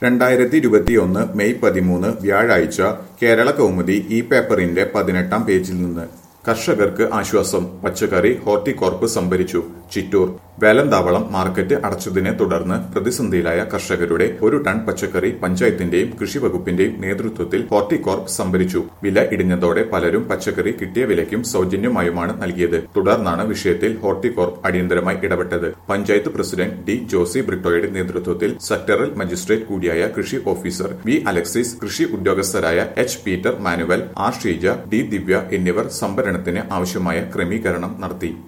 രണ്ടായിരത്തി ഇരുപത്തിയൊന്ന് മെയ് പതിമൂന്ന് വ്യാഴാഴ്ച കേരള കൗമുദി ഈ പേപ്പറിന്റെ പതിനെട്ടാം പേജിൽ നിന്ന് കർഷകർക്ക് ആശ്വാസം പച്ചക്കറി ഹോർട്ടികോർപ്പ് സംഭരിച്ചു ചിറ്റൂർ വേലന്താവളം മാർക്കറ്റ് അടച്ചതിനെ തുടർന്ന് പ്രതിസന്ധിയിലായ കർഷകരുടെ ഒരു ടൺ പച്ചക്കറി പഞ്ചായത്തിന്റെയും കൃഷി വകുപ്പിന്റെയും നേതൃത്വത്തിൽ ഹോർട്ടികോർപ്പ് സംഭരിച്ചു വില ഇടിഞ്ഞതോടെ പലരും പച്ചക്കറി കിട്ടിയ വിലയ്ക്കും സൗജന്യമായുമാണ് നൽകിയത് തുടർന്നാണ് വിഷയത്തിൽ ഹോർട്ടികോർപ്പ് അടിയന്തരമായി ഇടപെട്ടത് പഞ്ചായത്ത് പ്രസിഡന്റ് ഡി ജോസി ബ്രിട്ടോയുടെ നേതൃത്വത്തിൽ സെക്ടറൽ മജിസ്ട്രേറ്റ് കൂടിയായ കൃഷി ഓഫീസർ വി അലക്സിസ് കൃഷി ഉദ്യോഗസ്ഥരായ H Peter Manuel R Sheeja D Divya എന്നിവർ സംഭരണത്തിന് ആവശ്യമായ ക്രമീകരണം നടത്തി